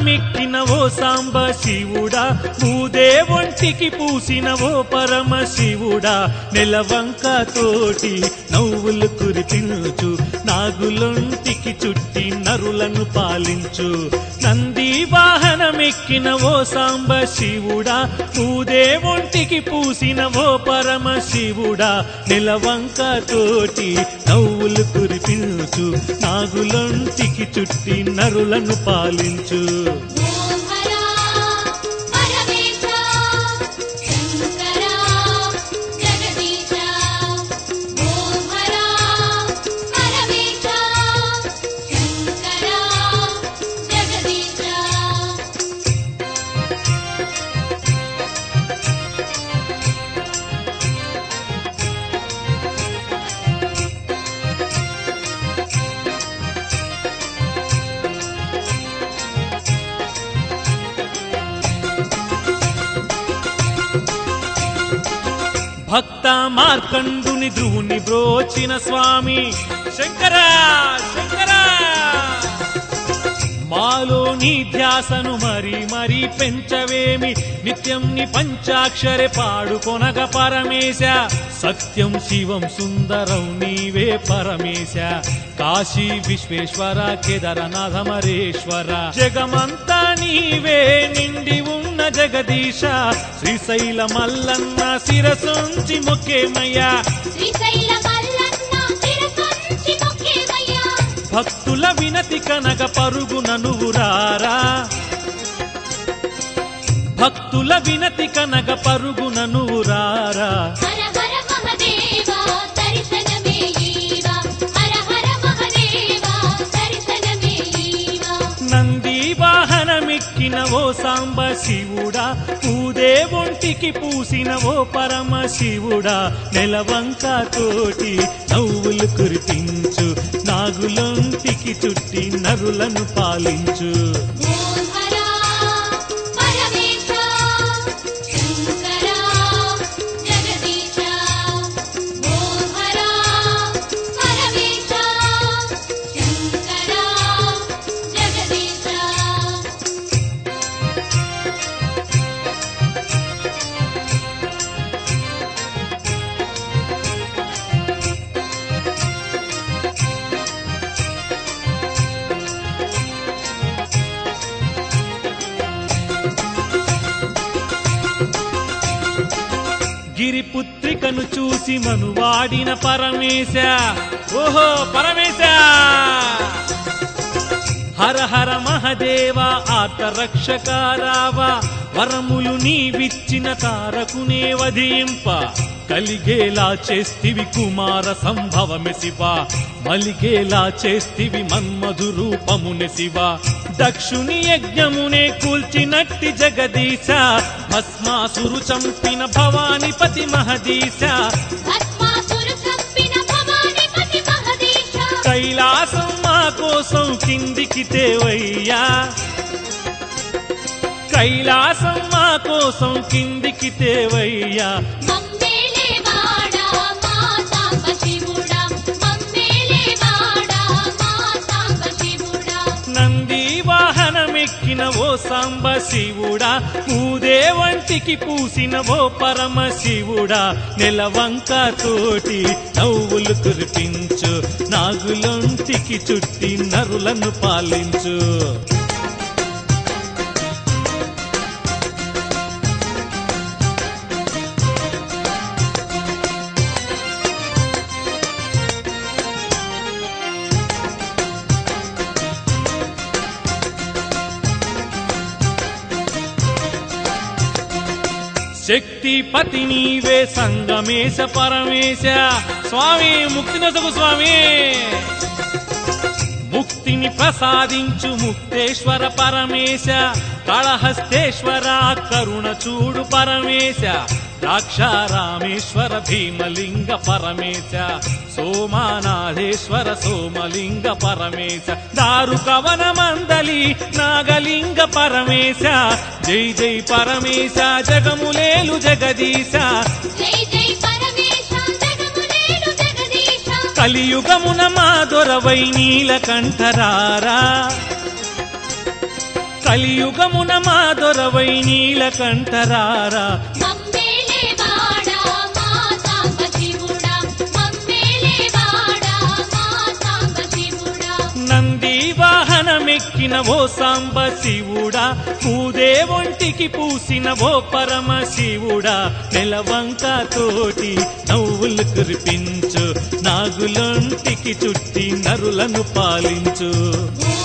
వాహనమెక్కిన ఓ సాంబ శివుడా భూదే ఒంటికి పూసిన ఓ పరమ శివుడా నెలవంక తోటి నవ్వులు కురిపించు నాగులొంటికి చుట్టి నరులను పాలించు నంది వాహనమెక్కిన ఓ సాంబ శివుడా భూదే ఒంటికి పూసిన ఓ పరమ శివుడా నెలవంక తోటి నవ్వులు కురిపించు నాగులొంటికి చుట్టి నరులను పాలించు ఓం హరా పరమేశ శంకర జగదీశ ఓం హరా పరమేశ శంకర జగదీశ భక్త మార్కండుని ధ్రువుని బ్రోచిన స్వామి శంకర శంకర మాలో నీ ధ్యాసను మరి మరి పెంచవేమి నిత్యం ని పంచాక్షరే పాడుకొనగ పరమేశ సత్యం శివం సుందరం నీవే పరమేశ కాశీ విశ్వేశ్వర కేదారనాథ మరేశ్వర జగమంతా నీవే నిండి ఉన్న జగదీశ శ్రీశైల మల్లన్న శిరసుంచి మొక్కేమయ్యా శ్రీశైల మల్లన్న శిరసొంచి మొక్కేమయ్యా భక్తుల వినతి కనగ పరుగున నువ్వు రారా భక్తుల వినతి కనగ పరుగున నువ్వు రారా హర హర మహదేవా దర్శనమే ఈవా హర హర మహదేవా దర్శనమే ఈవా నంది వాహనమెక్కిన ఓ సాంబ శివుడా పూదే ఒంటికి పూసిన ఓ పరమ శివుడా నెలవంక తోటి నవ్వులు కురిపించు నాగులొంటికి చుట్టి నరులను పాలించు ఓం హరా పరమేశ శంకర జగదీశ ఓం హరా పరమేశ శంకర జగదీశ గిరిపుత్రికను చూసి మనువాడిన పరమేశ ఓహో పరమేశ హర హర మహదేవ ఆర్త రక్షకారావ వరములు నీవిచ్చిన తారకునే వధింప కలిగేలా చేస్తివి కుమార సంభవమె శివ మలిగేలా చేస్తివి మన్మధు రూపముని శివ దక్షుని యజ్ఞమునే కూల్చినట్టి జగదీశ భస్మాసురు చంపిన భవానిపతి మహదీశ భస్మాసురు చంపిన భవానిపతి మహదీశ కైలాసం మా కోసం కిందికి తేవయ్యా కైలాసం మా కోసం కిందికి తేవయ్యా మమ్మేలే వాడా మా సాంబ శివుడా మమ్మేలే వాడా మా సాంబ శివుడా నంది వాహనమెక్కిన ఓ సాంబ శివుడా పూదే వంటికి పూసిన ఓ పరమ శివుడా నెలవంక తోటి నవ్వులు కురిపించు నాగులొంటికి చుట్టి నరులను పాలించు శక్తిపతి నీవే సంగమేశ పరమేశ స్వామి ముక్తినొసగు స్వామి ముక్తిని ప్రసాదించు ముక్తేశ్వర పరమేశ కళహస్తేశ్వర కరుణ చూడు పరమేశ ద్రాక్షారామేశ్వర భీమలింగ పరమేశ సోమానాథేశ్వర సోమలింగ పరమేశ దారు కవన మందలి నాగలింగ పరమేశ జై జై పరమేశ జగములేలు జగదీశ జై జై పరమేశ జగములేలు జగదీశ కలియుగమున మా దొరవై నీలకంఠరారా కలియుగమున మా దొరవై నీలకంఠరారా మమ్మేలే వాడా మా సాంబ శివుడా మమ్మేలే వాడా మా సాంబ శివుడా నంది వాహనమెక్కిన ఓ సాంబ శివుడా పూదే ఒంటికి పూసిన ఓ పరమ శివుడా నెలవంక తోటి నవ్వులు కురిపించు నాగులొంటికి చుట్టి నరులను పాలించు ఓ